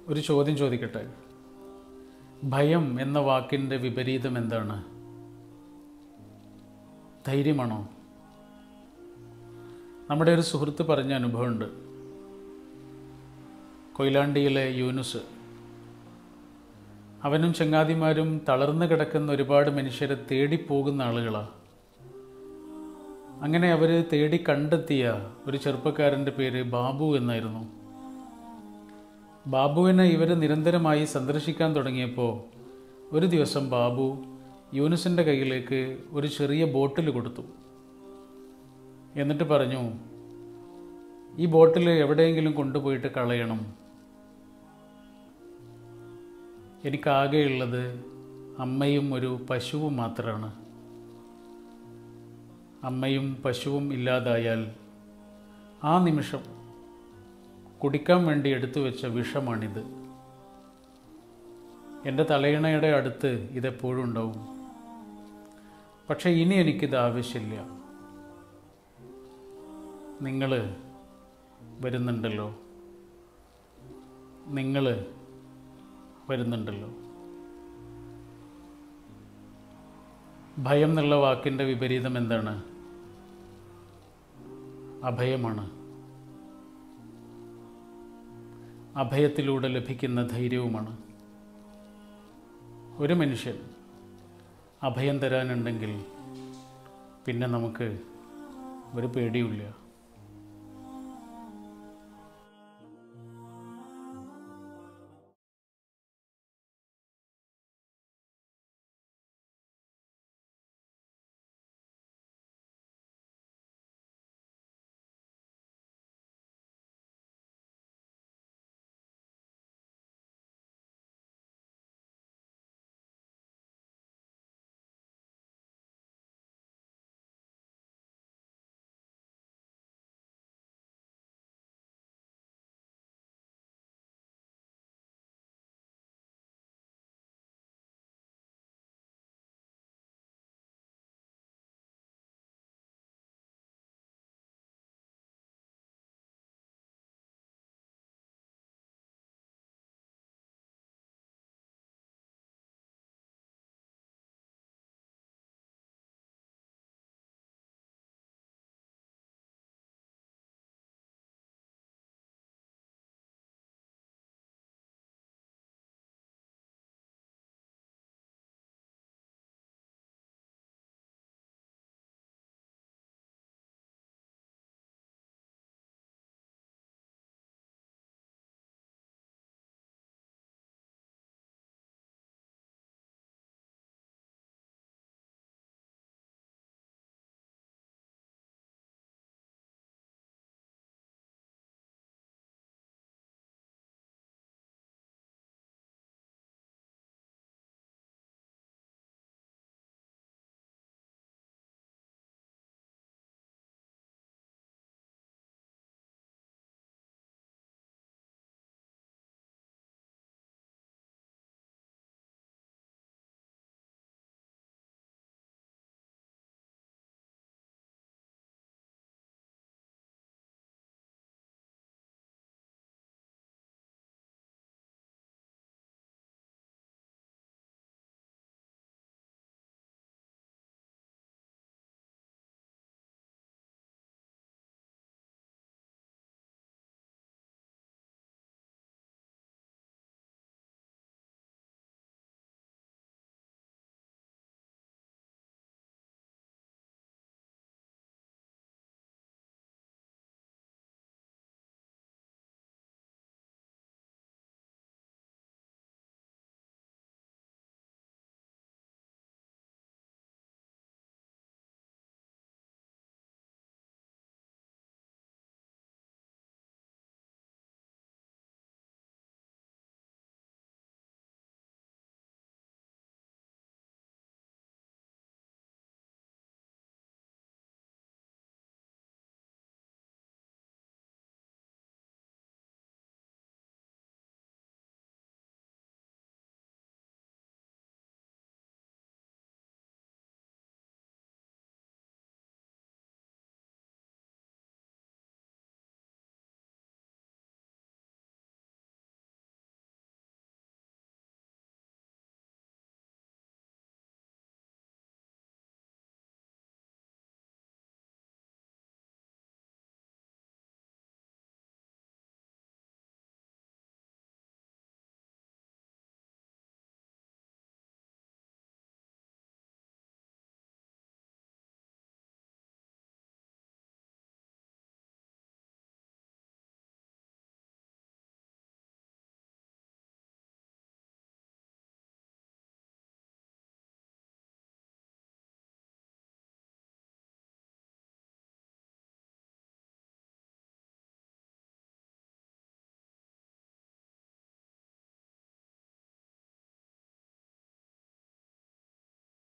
ഒരു ചോദ്യം ചോദിക്കട്ടെ ഭയം എന്ന വാക്കിൻ്റെ വിപരീതം എന്താണ് ധൈര്യമാണോ നമ്മുടെ ഒരു സുഹൃത്ത് പറഞ്ഞ അനുഭവമുണ്ട് കൊയിലാണ്ടിയിലെ യൂനുസ് അവനും ചങ്ങാതിമാരും തളർന്നു കിടക്കുന്ന ഒരുപാട് മനുഷ്യരെ തേടിപ്പോകുന്ന ആളുകളാണ് അങ്ങനെ അവർ തേടി കണ്ടെത്തിയ ഒരു ചെറുപ്പക്കാരൻ്റെ പേര് ബാബു എന്നായിരുന്നു ബാബുവിനെ ഇവർ നിരന്തരമായി സന്ദർശിക്കാൻ തുടങ്ങിയപ്പോൾ ഒരു ദിവസം ബാബു യൂനുസിൻ്റെ കയ്യിലേക്ക് ഒരു ചെറിയ ബോട്ടിൽ കൊടുത്തു എന്നിട്ട് പറഞ്ഞു ഈ ബോട്ടിൽ എവിടെയെങ്കിലും കൊണ്ടുപോയിട്ട് കളയണം എനിക്കാകെയുള്ളത് അമ്മയും ഒരു പശുവും മാത്രമാണ് അമ്മയും പശുവും ഇല്ലാതായാൽ ആ നിമിഷം കുടിക്കാൻ വേണ്ടി എടുത്തു വെച്ച വിഷമാണിത് എൻ്റെ തലയിണയുടെ അടുത്ത് ഇതെപ്പോഴും ഉണ്ടാവും പക്ഷേ ഇനി എനിക്കിത് ആവശ്യമില്ല നിങ്ങൾ വരുന്നുണ്ടല്ലോ നിങ്ങൾ വരുന്നുണ്ടല്ലോ ഭയം എന്നുള്ള വാക്കിൻ്റെ വിപരീതം എന്താണ് അഭയമാണ് അഭയത്തിലൂടെ ലഭിക്കുന്ന ധൈര്യവുമാണ് ഒരു മനുഷ്യൻ അഭയം തരാനുണ്ടെങ്കിൽ പിന്നെ നമുക്ക് ഒരു പേടിയുമില്ല